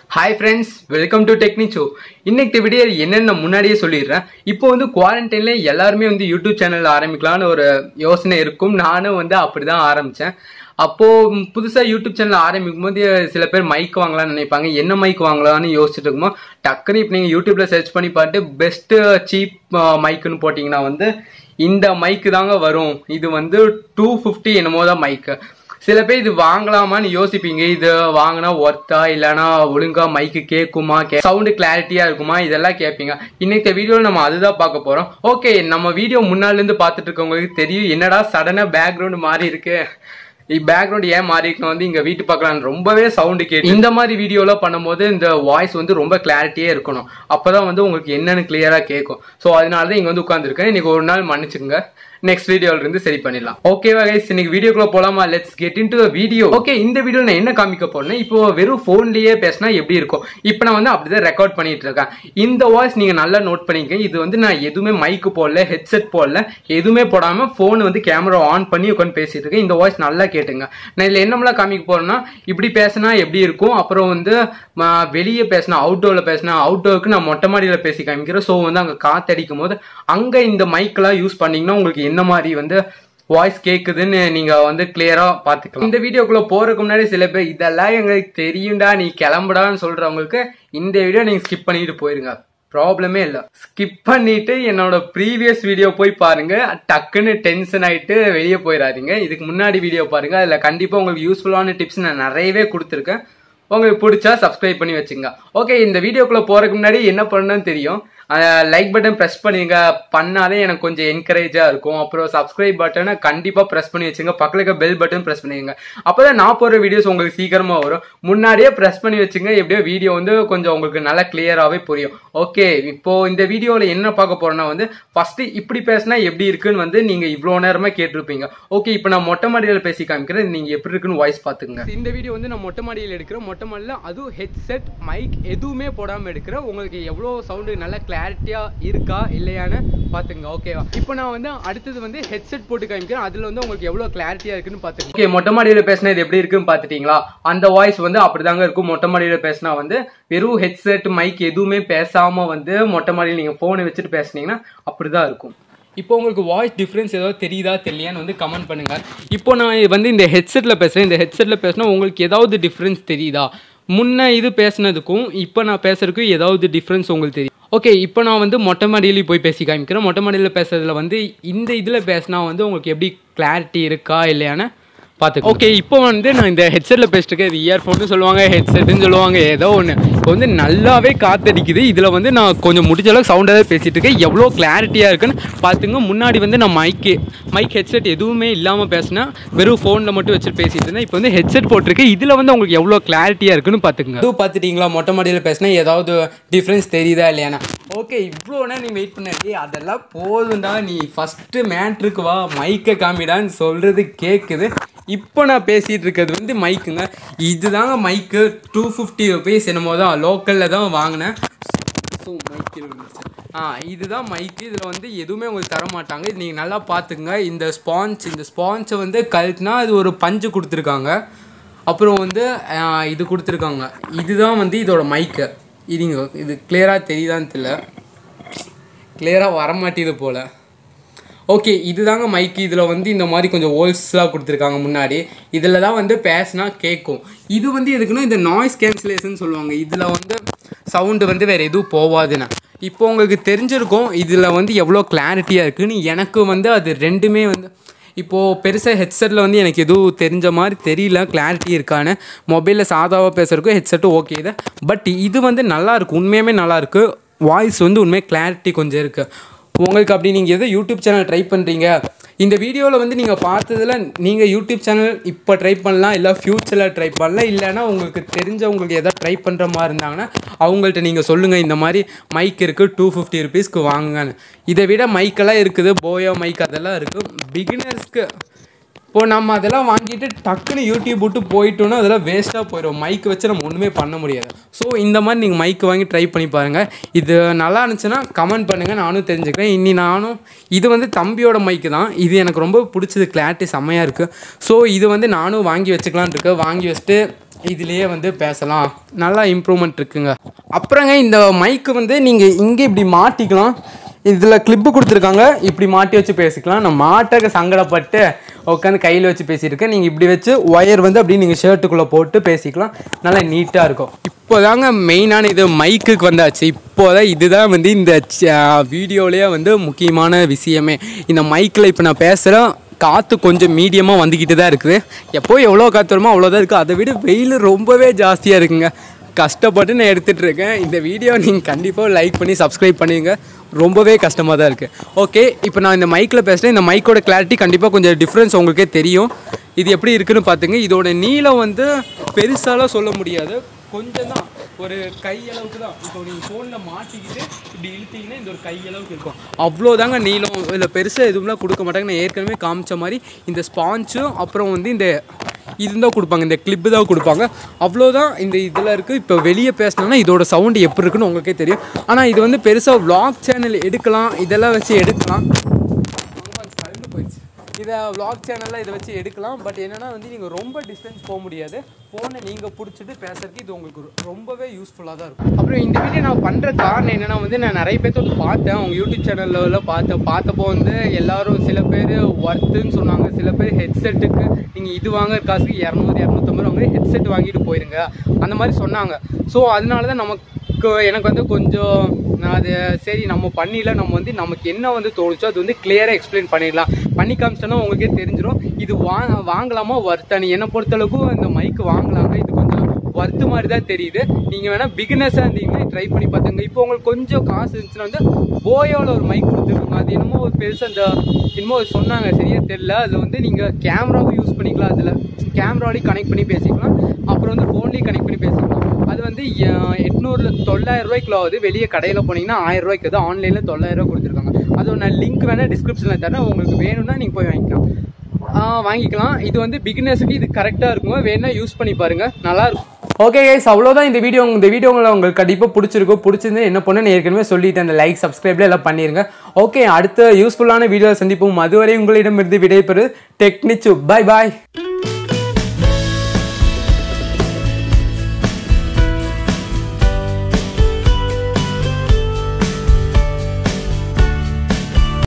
hi friends welcome to Technicho இன்னைக்கு video என்னென்ன முன்னாடியே சொல்லிடுறேன் இப்போ வந்து குவாரண்டைன்ல எல்லாருமே வந்து யூடியூப் சேனல் ஆரம்பிக்கலாம்னு ஒரு யோசனை இருக்கும் நானும் வந்து அப்படிதான் ஆரம்பிச்சேன் அப்போ ம், புதுசா யூடியூப் சேனல் ஆரம்பிக்கும் போது சில பேர் மைக் வாங்கலாம்னு நினைப்பாங்க என்ன மைக் வாங்கலாம்னு யோசிச்சுட்டு இருக்கும்போது டக்குன்னு இப்போ நீங்க யூடியூப்ல சர்ச் பண்ணி பார்த்து பெஸ்ட் சீப் மைக்குன்னு போட்டிங்கன்னா வந்து இந்த மைக்கு தாங்க வரும் இது வந்து டூ ஃபிஃப்டி என்னமோ தான் மைக்கு சில பேர் இது வாங்கலாமான்னு யோசிப்பீங்க இது வாங்கினா ஒர்த்தா இல்லைன்னா ஒழுங்கா மைக்கு கேட்குமா சவுண்டு கிளாரிட்டியா இருக்குமா இதெல்லாம் கேட்பீங்க இன்னைக்கு வீடியோவில் நம்ம அதுதான் பார்க்க போறோம் ஓகே நம்ம வீடியோ முன்னால இருந்து பார்த்துட்டு இருக்கவங்களுக்கு தெரியும் என்னடா சடனா பேக்ரவுண்ட் மாறி இருக்கு பேக்ரவுண்ட் ஏன் மாறி இருக்குன்னு வந்து இங்க வீட்டு பார்க்கலாம் ரொம்பவே சவுண்டு கேட்டு இந்த மாதிரி வீடியோலாம் பண்ணும்போது இந்த வாய்ஸ் வந்து ரொம்ப கிளாரிட்டியே இருக்கணும் அப்பதான் வந்து உங்களுக்கு என்னன்னு கிளியரா கேட்கும் ஸோ அதனால தான் இங்க வந்து உட்காந்துருக்கேன் இன்னைக்கு ஒரு நாள் மன்னிச்சுங்க நெக்ஸ்ட் வீடியோல இருந்து சரி பண்ணிடலாம் ஓகேவா கைஸ் இன்னைக்கு வீடியோக்குள்ள போலாமா let's get into video okay இந்த வீடியோ நான் என்ன காமிக்க போறேன்னா இப்போ வெறும் போன்லயே பேசினா எப்படி இருக்கும் இப்போ நான் வந்து அப்படிதான் ரெக்கார்ட் பண்ணிட்டு இருக்கேன் இந்த வாய்ஸ் நீங்க நல்லா நோட் பண்ணிக்க இது வந்து நான் எதுவுமே மைக்கு போடல ஹெட்செட் போடல எதுவுமே போடாம போன் வந்து கேமரா ஆன் பண்ணி உட்காந்து பேசிட்டு இருக்கேன் இந்த வாய்ஸ் நல்லா கேட்டுங்க நான் இதுல என்னமெல்லாம் காமிக்க போறேன்னா இப்படி பேசினா எப்படி இருக்கும் அப்புறம் வந்து ம, வெளியே பேசினா அவுட்டோர்ல பேசினா அவுட்டோருக்கு நான் மொட்டை மாடியில பேசி காமிக்கிறேன் ஸோ வந்து அங்க காத்தடிக்கும் போது அங்க இந்த மைக்கெல்லாம் யூஸ் பண்ணீங்கன்னா உங்களுக்கு என்ன மாதிரி வந்து வாய்ஸ் கேக்குதுன்னு நீங்க வந்து கிளியரா பாத்துக்கலாம் இந்த வீடியோக்குள்ள போறதுக்கு முன்னாடி சில பேர் இதெல்லாம் எங்களுக்கு தெரியும்டா நீ கிளம்புடான்னு சொல்றவங்களுக்கு இந்த வீடியோ நீங்க ஸ்கிப் பண்ணிட்டு போயிருங்க ப்ராப்ளமே இல்லை ஸ்கிப் பண்ணிட்டு என்னோட ப்ரீவியஸ் வீடியோ போய் பாருங்க டக்குன்னு டென்ஷன் ஆயிட்டு வெளியே போயிடாதீங்க இதுக்கு முன்னாடி வீடியோ பாருங்க அதுல கண்டிப்பா உங்களுக்கு யூஸ்ஃபுல்லான டிப்ஸ் நான் நிறையவே கொடுத்துருக்கேன் உங்களுக்கு பிடிச்சா சப்ஸ்கிரைப் பண்ணி வச்சுங்க ஓகே இந்த வீடியோக்குள்ள போறதுக்கு முன்னாடி என்ன பண்ணணும்னு தெரியும் லைக் பட்டன் ப்ரெஸ் பண்ணுங்க பண்ணாலே எனக்கு கொஞ்சம் என்கரேஜா இருக்கும் அப்புறம் சப்ஸ்கிரைப் பட்டனை கண்டிப்பா ப்ரெஸ் பண்ணி வச்சுங்க பக்கத்துல இருக்க பெல் பட்டன் ப்ரெஸ் பண்ணிடுங்க அப்பதான் நான் போற வீடியோஸ் உங்களுக்கு சீக்கிரமா வரும் முன்னாடியே ப்ரெஸ் பண்ணி வச்சுங்க எப்படியோ வீடியோ வந்து கொஞ்சம் உங்களுக்கு நல்லா கிளியராகவே புரியும் ஓகே இப்போ இந்த வீடியோல என்ன பார்க்க போறோம்னா வந்து ஃபர்ஸ்ட் இப்படி பேசினா எப்படி இருக்குன்னு வந்து நீங்க இவ்வளோ நேரமா கேட்டிருப்பீங்க ஓகே இப்போ நான் மொட்டை மாடியில் பேசி காமிக்கிறேன் நீங்க எப்படி இருக்குன்னு வாய்ஸ் பாத்துங்க இந்த வீடியோ வந்து நான் மொட்டை மாடியில் எடுக்கிறேன் மொட்டை மாடியில் அதுவும் ஹெட்செட் மைக் எதுவுமே போடாம எடுக்கிறேன் உங்களுக்கு எவ்வளோ சவுண்டு நல்லா கிளாரிட்டியா இருக்கா இல்லையான்னு பாத்துங்க ஓகேவா இப்போ நான் வந்து அடுத்தது வந்து ஹெட்செட் போட்டு காமிக்கிறேன் அதுல வந்து உங்களுக்கு எவ்வளவு கிளாரிட்டியா இருக்குன்னு பாத்துங்க ஓகே மொட்டை மாடியில பேசினா இது எப்படி இருக்குன்னு பாத்துட்டீங்களா அந்த வாய்ஸ் வந்து அப்படிதாங்க இருக்கும் மொட்டை மாடியில பேசினா வந்து வெறும் ஹெட்செட் மைக் எதுவுமே பேசாம வந்து மொட்டை மாடியில் நீங்க போனை வச்சுட்டு பேசுனீங்கன்னா அப்படிதான் இருக்கும் இப்போ உங்களுக்கு வாய்ஸ் டிஃப்ரென்ஸ் ஏதாவது தெரியுதா தெரியலையான்னு வந்து கமெண்ட் பண்ணுங்க இப்போ நான் வந்து இந்த ஹெட்செட்டில் பேசுகிறேன் இந்த ஹெட்செட்டில் பேசினா உங்களுக்கு ஏதாவது டிஃப்ரென்ஸ் தெரியுதா முன்ன இது பேசுனதுக்கும் இப்போ நான் பேசுறதுக்கும் ஏதாவது டிஃப்ரென்ஸ் உங்களுக்கு தெரியும் ஓகே இப்போ நான் வந்து மொட்டை மாடியில போய் பேசி காமிக்கிறேன் மொட்டை மாடியில் பேசுறதுல வந்து இந்த இதில் பேசினா வந்து உங்களுக்கு எப்படி கிளாரிட்டி இருக்கா இல்லையான்னு பார்த்து ஓகே இப்போ வந்து நான் இந்த ஹெட்செட்டில் பேசிட்டு இருக்கேன் இது இயர்ஃபோன்னு சொல்லுவாங்க ஹெட்செட்டுன்னு சொல்லுவாங்க ஏதோ ஒன்று இப்போ வந்து நல்லாவே காத்தடிக்குது இதில் வந்து நான் கொஞ்சம் முடிஞ்ச அளவுக்கு சவுண்டாக பேசிட்டு இருக்கேன் எவ்வளோ கிளாரிட்டியாக இருக்குன்னு பார்த்துங்க முன்னாடி வந்து நான் மைக்கு மைக் ஹெட்செட் எதுவுமே இல்லாமல் பேசினா வெறும் ஃபோனில் மட்டும் வச்சுட்டு பேசிட்டு இருந்தேன் இப்போ வந்து ஹெட்செட் போட்டிருக்கேன் இதில் வந்து உங்களுக்கு எவ்வளோ கிளாரிட்டியாக இருக்குன்னு பார்த்துக்குங்க அதுவும் பார்த்துட்டீங்களா மொட்டை மாடியில் பேசினா ஏதாவது டிஃப்ரென்ஸ் தெரியுதா இல்லையானா ஓகே இவ்வளோ நேரம் நீ வெயிட் பண்ணி அதெல்லாம் போதும்டா நீ ஃபஸ்ட்டு மேட்ருக்கு வா மைக்கை காமிடான்னு சொல்கிறது கேட்குது இப்போ நான் பேசிகிட்டு இருக்கிறது வந்து மைக்குங்க இதுதாங்க மைக்கு டூ ஃபிஃப்டி ருபீஸ் என்னமோ தான் லோக்கலில் தான் வாங்கினேன் ஸோ மைக்கு ஆ இதுதான் மைக்கு இதில் வந்து எதுவுமே உங்களுக்கு தர மாட்டாங்க இது நீங்கள் நல்லா பார்த்துக்குங்க இந்த ஸ்பான்ச் இந்த ஸ்பான்ச்சை வந்து கழட்டினா அது ஒரு பஞ்சு கொடுத்துருக்காங்க அப்புறம் வந்து ஆ, இது கொடுத்துருக்காங்க இதுதான் வந்து இதோட மைக்கு இதுங்க இது கிளியராக தெரியுதான்னு தெரியல கிளியராக வரமாட்டேது போல் ஓகே இதுதாங்க மைக்கு இதில் வந்து இந்த மாதிரி கொஞ்சம் ஹோல்ஸ்லாம் கொடுத்துருக்காங்க முன்னாடி இதில் தான் வந்து பேசினா கேட்கும் இது வந்து எதுக்குன்னா இந்த நாய்ஸ் கேன்சலேஷன் சொல்லுவாங்க இதில் வந்து சவுண்டு வந்து வேறு எதுவும் போகாதுன்னு இப்போ உங்களுக்கு தெரிஞ்சிருக்கும் இதில் வந்து எவ்வளோ கிளாரிட்டியாக இருக்குன்னு எனக்கு வந்து அது ரெண்டுமே வந்து இப்போது பெருசாக ஹெட்செட்டில் வந்து எனக்கு எதுவும் தெரிஞ்ச மாதிரி தெரியல கிளாரிட்டி இருக்கான்னு மொபைலில் சாதாவாக பேசுறதுக்கும் ஹெட்செட்டும் ஓகே தான் பட் இது வந்து நல்லா இருக்கு உண்மையுமே நல்லா இருக்கு வாய்ஸ் வந்து உண்மையாக கிளாரிட்டி கொஞ்சம் இருக்குது உங்களுக்கு அப்படி நீங்கள் எதோ யூடியூப் சேனல் ட்ரை பண்ணுறீங்க இந்த வீடியோவில் வந்து நீங்கள் பார்த்ததுல நீங்கள் யூடியூப் சேனல் இப்போ ட்ரை பண்ணலாம் இல்லை ஃப்யூச்சரில் ட்ரை பண்ணலாம் இல்லைன்னா உங்களுக்கு தெரிஞ்சவங்களுக்கு எதாவது ட்ரை பண்ணுற மாதிரி இருந்தாங்கன்னா அவங்கள்ட்ட நீங்கள் சொல்லுங்கள் இந்த மாதிரி மைக் இருக்குது டூ ஃபிஃப்டி ருபீஸ்க்கு வாங்குங்கன்னு இதை விட மைக்கெல்லாம் இருக்குது போயோ மைக் அதெல்லாம் இருக்குது பிகினர்ஸ்க்கு இப்போ நம்ம அதெல்லாம் வாங்கிட்டு டக்குன்னு யூடியூப் விட்டு போயிட்டோன்னா அதெல்லாம் வேஸ்ட்டாக போயிடும் மைக் வச்சு நம்ம ஒன்றுமே பண்ண முடியாது ஸோ இந்த மாதிரி நீங்கள் மைக் வாங்கி ட்ரை பண்ணி பாருங்கள் இது நல்லா இருந்துச்சுன்னா கமெண்ட் பண்ணுங்கள் நானும் தெரிஞ்சுக்கிறேன் இனி நானும் இது வந்து தம்பியோட மைக்கு தான் இது எனக்கு ரொம்ப பிடிச்சது கிளாரிட்டி செம்மையாக இருக்குது ஸோ இது வந்து நானும் வாங்கி வச்சுக்கலான்னு இருக்கேன் வாங்கி வச்சுட்டு இதுலேயே வந்து பேசலாம் நல்லா இம்ப்ரூவ்மெண்ட் இருக்குங்க அப்புறங்க இந்த மைக்கு வந்து நீங்கள் இங்கே இப்படி மாட்டிக்கலாம் இதில் கிளிப்பு கொடுத்துருக்காங்க இப்படி மாட்டி வச்சு பேசிக்கலாம் நான் மாட்டக்க சங்கடப்பட்டு உட்காந்து கையில் வச்சு பேசியிருக்கேன் நீங்கள் இப்படி வச்சு ஒயர் வந்து அப்படியே நீங்கள் ஷர்ட்டுக்குள்ளே போட்டு பேசிக்கலாம் நல்லா நீட்டாக இருக்கும் இப்போதாங்க மெயினான இது மைக்குக்கு வந்தாச்சு இப்போதான் இதுதான் வந்து இந்த வீடியோலேயே வந்து முக்கியமான விஷயமே இந்த மைக்கில் இப்போ நான் பேசுகிறேன் காற்று கொஞ்சம் மீடியமாக வந்துக்கிட்டு தான் இருக்குது எப்போ எவ்வளோ காற்று வருமோ அவ்வளோதான் இருக்குது அதை விட வெயில் ரொம்பவே ஜாஸ்தியாக இருக்குங்க கஷ்டப்பட்டு நான் எடுத்துகிட்டு இருக்கேன் இந்த வீடியோ நீங்கள் கண்டிப்பாக லைக் பண்ணி சப்ஸ்கிரைப் பண்ணுங்க ரொம்பவே கஷ்டமாக தான் இருக்குது ஓகே இப்போ நான் இந்த மைக்கில் பேசுகிறேன் இந்த மைக்கோட கிளாரிட்டி கண்டிப்பாக கொஞ்சம் டிஃப்ரென்ஸ் உங்களுக்கே தெரியும் இது எப்படி இருக்குன்னு பார்த்துங்க இதோட நீளம் வந்து பெருசாலாம் சொல்ல முடியாது கொஞ்சம் தான் ஒரு கை அளவுக்கு தான் இப்போ நீங்கள் ஃபோனில் மாட்டிக்கிட்டு இப்படி இழுத்தீங்கன்னா இந்த ஒரு கை அளவுக்கு இருக்கும் அவ்வளோதாங்க நீளம் இதில் பெருசாக எதுவும்லாம் கொடுக்க மாட்டாங்க நான் ஏற்கனவே காமிச்ச மாதிரி இந்த ஸ்பாஞ்சும் அப்புறம் வந்து இந்த இதுதான் கொடுப்பாங்க இந்த கிளிப்பு தான் கொடுப்பாங்க அவ்வளோதான் இந்த இதில் இருக்குது இப்போ வெளியே பேசினோன்னா இதோட சவுண்டு எப்படி இருக்குன்னு உங்களுக்கே தெரியும் ஆனால் இது வந்து பெருசாக vlog சேனல் எடுக்கலாம் இதெல்லாம் வச்சு எடுக்கலாம் கரண்ட் போயிடுச்சு இதை vlog சேனலில் இதை வச்சு எடுக்கலாம் பட் என்னென்னா வந்து நீங்கள் ரொம்ப டிஸ்டன்ஸ் போக முடியாது ஃபோனை நீங்கள் பிடிச்சிட்டு பேசுறதுக்கு இது உங்களுக்கு ரொ- ரொம்பவே யூஸ்ஃபுல்லாக தான் இருக்கும் அப்புறம் இந்த வீடியோ நான் பண்ணுற காரணம் என்னென்னா வந்து நான் நிறைய பேர்த்த வந்து பார்த்தேன் அவங்க யூடியூப் சேனலில் பார்த்தேன் பார்த்தப்போ வந்து எல்லாரும் சில பேர் ஒர்த்துன்னு சொன்னாங்க சில பேர் ஹெட்செட்டுக்கு நீங்கள் இது வாங்குற காசுக்கு இரநூறு இரநூத்தம்பது வாங்குற ஹெட்செட் வாங்கிட்டு போயிருங்க அந்த மாதிரி சொன்னாங்க ஸோ அதனால தான் நமக்கு எனக்கு வந்து கொஞ்சம் நான் அது சரி நம்ம பண்ணிடல நம்ம வந்து நமக்கு என்ன வந்து தோணுச்சோ அது வந்து கிளியராக எக்ஸ்பிளைன் பண்ணிடலாம் பண்ணி காமிச்சிட்டோன்னா உங்களுக்கே தெரிஞ்சிடும் இது வா வாங்கலாமா வர்த்தானி என்னை பொறுத்தளவுக்கு இந்த மைக் வாங்கலாங்க இது கொஞ்சம் வர்த்து மாதிரி தான் தெரியுது நீங்கள் வேணால் பிகினர்ஸாக இருந்தீங்கன்னா ட்ரை பண்ணி பார்த்துங்க இப்போ உங்களுக்கு கொஞ்சம் காசு இருந்துச்சுன்னா வந்து போயோவில் ஒரு மைக் கொடுத்துருக்காங்க அது என்னமோ ஒரு பெருசாக அந்த என்னமோ சொன்னாங்க சரியா தெரியல அதில் வந்து நீங்கள் கேமராவும் யூஸ் பண்ணிக்கலாம் அதில் கேமராலையும் கனெக்ட் பண்ணி பேசிக்கலாம் அப்புறம் வந்து ஃபோன்லேயும் கனெக்ட் பண்ணி பேசிக்கலாம் அது வந்து எட்நூறுல தொள்ளாயிரம் ரூபாய்க்குள்ள ஆகுது வெளியே கடையில் போனீங்கன்னா ஆயிரம் ரூபாய்க்கு வந்து ஆன்லைனில் தொள்ளாயிரம் ரூபாய் கொடுத்துருக்காங்க அதோட நான் லிங்க் வேணால் டிஸ்கிரிப்ஷனில் தரேன் உங்களுக்கு வேணும்னா நீங்கள் போய் வாங்கிக்கலாம் ஆ, வாங்கிக்கலாம் இது வந்து பிகினர்ஸுக்கு இது கரெக்டாக இருக்குங்க வேணா யூஸ் பண்ணி பாருங்க நல்லா இருக்கும் ஓகே கைஸ் அவ்வளோதான் இந்த வீடியோ இந்த வீடியோ உங்களுக்கு கண்டிப்பாக பிடிச்சிருக்கும் பிடிச்சிருந்து என்ன பண்ணு ஏற்கனவே சொல்லிட்டேன் அந்த லைக் சப்ஸ்கிரைப்ல எல்லாம் பண்ணிருங்க ஓகே அடுத்த யூஸ்ஃபுல்லான வீடியோ சந்திப்போம் அதுவரை உங்களிடமிருந்து விடைபெறு டெக்னிச்சு பை பாய்